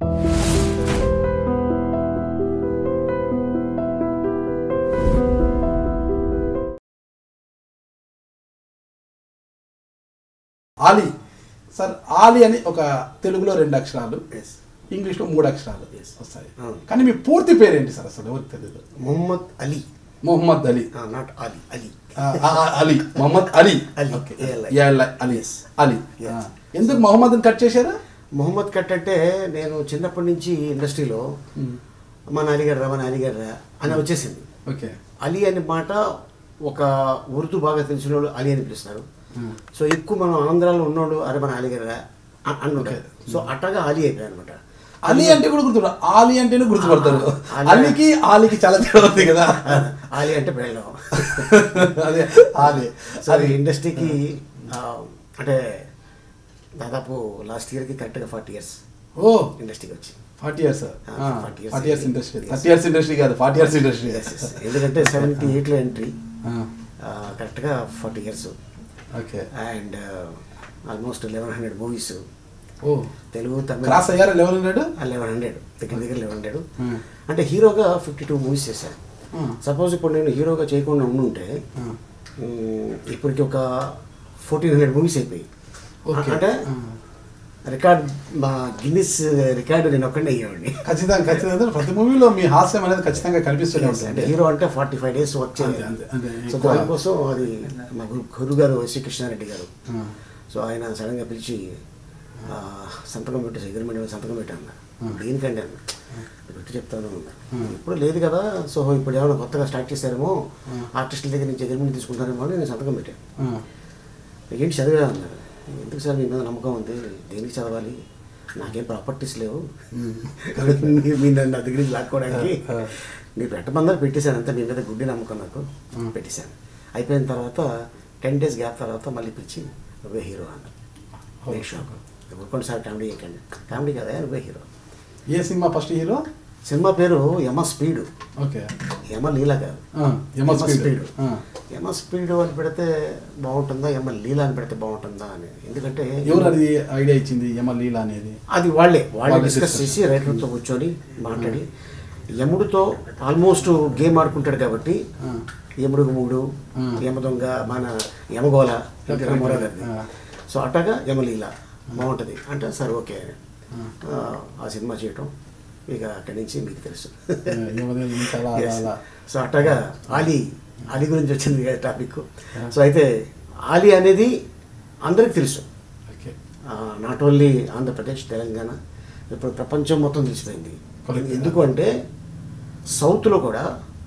Ali sir Ali అని ఒక తెలుగులో రెండు అక్షరాలు Yes. ఇంగ్లీష్లో మూడు అక్షరాలు వస్తాయి Ah. కానీ మీ పూర్తి పేరేంటి సార్ అసలు ఎవరికి తెలియదు మొహమ్మద్ అలీ మొహమ్మద్ అలీ నాట్ అలీ అలీ ఆ, ఆ, ఆ, Ali Mohammed Ali Ali. Okay. ALI. ALI, Ali Yes. Ali Yes. ఆ. ఎందుకు మొహమ్మద్ కట్ చేశారా మొహమ్మద్ కట్ అంటే నేను చిన్నప్పటి నుంచి ఇండస్ట్రీలో మన అలీగడ్రా మన అలీగడ్రా అని వచ్చేసింది ఓకే అలీ అనే మాట ఒక ఉర్దూ బాగా తెలిసిన వాళ్ళు అలీ అని పిలుస్తారు Hmm. సో ఎక్కువ మనం ఆంధ్రాలో ఉన్నోళ్ళు అరే మన అలీగడ్రా అనుకుంటారు సో అట్టగా అలీ అయిపోయాయి అనమాట అలీ అంటే కూడా గుర్తుపడ ఆలీ అంటేనే గుర్తుపడతారు ఆ, అలీ. అలీకి ఆలీకి చాలా తేడా ఉంది కదా అలీ అంటే బెళ్ళం అదే ఆలీ సో ఈ ఇండస్ట్రీకి ఆ, అంటే దాదాపు లాస్ట్ ఇయర్కి కరెక్ట్గా ఫార్టీ ఇయర్స్ ఓ ఇండస్ట్రీకి వచ్చి forty years Ah, 40 years. Forty years industry Yes. Thirty years industry కాదు forty years industry Yes, yes. ఎందుకంటే సెవెంటీ ఎయిట్లో ఎంట్రీ కరెక్ట్గా forty years okay and almost eleven hundred movies ఓ తెలుగు తమిళ క్రాస్ అయ్యారా లెవెన్ హండ్రెడ్ లెవెన్ హండ్రెడ్ దగ్గర దగ్గర eleven hundred Hmm. అంటే హీరోగా ఫిఫ్టీ టూ మూవీస్ చేశాను Hmm. సపోజ్ ఇప్పుడు నేను హీరోగా చేయకుండా ఉండుంటే Hmm. మ్, ఇప్పటికి ఒక ఫోర్టీన్ హండ్రెడ్ మూవీస్ అయిపోయి Okay. అంటే Hmm. రికార్డ్ మా గిన్నిస్ రికార్డు నేను ఒక్కడే అయ్యేవాడిని ఖచ్చితంగా ఖచ్చితంగా ప్రతి మూవీలో మీ హాస్యం అనేది ఖచ్చితంగా కనిపిస్తూనే అంటే ఉంటుంది హీరో అంటే ఫార్టీ ఫైవ్ డేస్ వర్క్ అంతే, అంతే, అంతే. చేయాలి సో ఎక్కువ- దానికోసం అది మా గురు గురువు గారు ఎస్వి కృష్ణారెడ్డి గారు Hmm. సో ఆయన సడన్గా పిలిచి ఆ, సంతకం పెట్టేసి అగ్రిమెంట్ మీద సంతకం పెట్టాను దేనికంటే అన్న పెట్టి చెప్తాను ఇప్పుడు లేదు కదా సో ఇప్పుడు ఏమైనా కొత్తగా స్టార్ట్ చేశారేమో ఆర్టిస్టుల దగ్గర నుంచి అగ్రిమెంట్ తీసుకుంటారేమో అని నేను సంతకం పెట్టాను Hmm. ఏంటి చదివా అన్నారు ఎందుకు సార్ మీ మీద నమ్మకం ఉంది దేనికి చదవాలి నాకేం ప్రాపర్టీస్ లేవు కాబట్టి మీరు మీ నన్ను నా దగ్గర నుంచి లాక్కోవడానికి మీరు పెట్టమందరూ పెట్టేశాను అంతా మీ మీద గుడ్డి నమ్మకం నాకు పెట్టేశాను అయిపోయిన తర్వాత టెన్ డేస్ గ్యాప్ తర్వాత మళ్ళీ పిలిచి నువ్వే హీరో అన్నారు నేను షాక్ ఊరుకోండి సార్ కామెడీ చేయకండి కామెడీ కదా నువ్వే హీరో ఏ సినిమా ఫస్ట్ హీరో సినిమా పేరు యమ స్పీడు ఓకే యమ లీల కాదు యమ స్పీడ్ యమ స్పీడ్ అని పెడితే బాగుంటుందా యమ లీల అని పెడితే బాగుంటుందా అని ఎందుకంటే ఎవరు అది ఐడియా ఇచ్చింది యమ లీల అనేది అది వాళ్ళే వాళ్ళే వాళ్ళే డిస్కస్ discuss చేసి రైటర్తో కూర్చొని మాట్లాడి యముడితో ఆల్మోస్ట్ గేమ్ ఆడుకుంటాడు కాబట్టి ఆ. యముడు మూడు ఆ. యమ దొంగ మన యమగోళ Okay, ఇంకా రామారావు okay. గారిది. ఆ. సో అట్టగా యమలీల బాగుంటుంది అంటే సరే ఓకే ఆ, ఆ సినిమా చేయటం ఇక అక్కడి నుంచి మీకు తెలుసు యమలీల నుంచి అలా అలా Yes. అలా సో అట్టగా ఆలీ ఆలీ గురించి వచ్చింది కదా టాపిక్ సో అయితే ఆలీ అనేది అందరికి తెలుసు okay not only Andhra Pradesh Telangana ఇప్పుడు ప్రపంచం మొత్తం తెలిసిపోయింది Correct. ఎందుకు అంటే సౌత్లో కూడా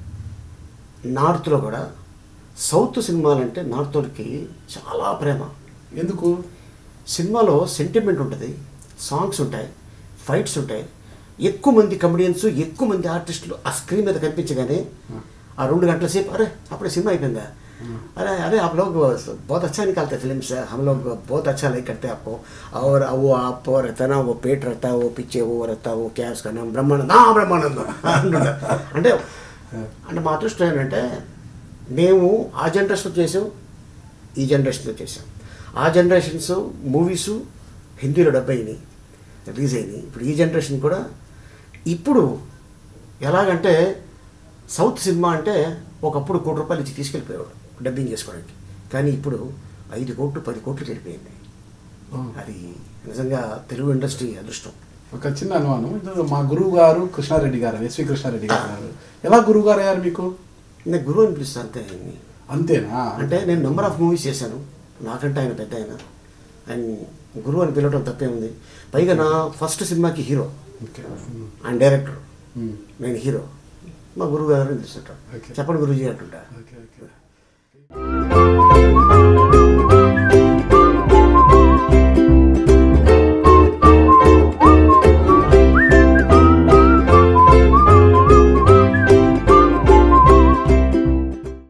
నార్త్లో కూడా సౌత్ సినిమాలంటే నార్త్ వాళ్ళకి చాలా ప్రేమ ఎందుకు సినిమాలో సెంటిమెంట్ ఉంటుంది సాంగ్స్ ఉంటాయి ఫైట్స్ ఉంటాయి ఎక్కువ మంది కమెడియన్స్ ఎక్కువ మంది ఆర్టిస్టులు ఆ స్క్రీన్ మీద కనిపించగానే ఆ రెండు గంటల సేపు అరే అప్పుడే సినిమా అయిపోయిందా अरे अरे आप लोग बहुत अच्छा निकालते फिल्म से हम लोग बहुत अच्छा लाइक करते हैं आपको और वो आप रहता है ना वो पेट रहता है वो पीछे वो रहता है वो क्या है उसका नाम ब्रह्मानंद हाँ బ్రహ్మానందం అంటుండే అంటే అంటే మా అదృష్టం ఏంటంటే మేము ఆ జనరేషన్లో చేసాం ఈ జనరేషన్లో చేసాం ఆ జనరేషన్స్ మూవీస్ హిందీలో డబ్ అయినాయి రిలీజ్ అయినాయి ఇప్పుడు ఈ జనరేషన్ కూడా ఇప్పుడు ఎలాగంటే సౌత్ సినిమా అంటే ఒకప్పుడు కోటి రూపాయలు ఇచ్చి తీసుకెళ్ళిపోయేవాడు డబ్బింగ్ చేసుకోవడానికి కానీ ఇప్పుడు ఐదు కోట్లు పది కోట్లు వెళ్ళిపోయింది అది నిజంగా తెలుగు ఇండస్ట్రీ అదృష్టం ఒక చిన్న అనుమానం ఇది మా గురువు గారు కృష్ణారెడ్డి గారు ఎస్వి కృష్ణారెడ్డి గారు ఎలా గురువు గారు అయ్యారు మీకు నేను గురువు అని పిలుస్తాను అంతే ఆయన్ని. అంతేనా అంటే నేను నెంబర్ ఆఫ్ మూవీస్ చేశాను నాకంటే ఆయన పెద్ద ఆయన ఆయన గురువు అని పిలవడం తప్పే ఉంది పైగా నా ఫస్ట్ సినిమాకి హీరో ఓకే ఆయన డైరెక్టర్ ఉమ్. నేను హీరో మా గురువు గారు అని పిలుస్తుంటాను Okay. చెప్పండి గురుజీ అంటుంటా ఓకే ఓకే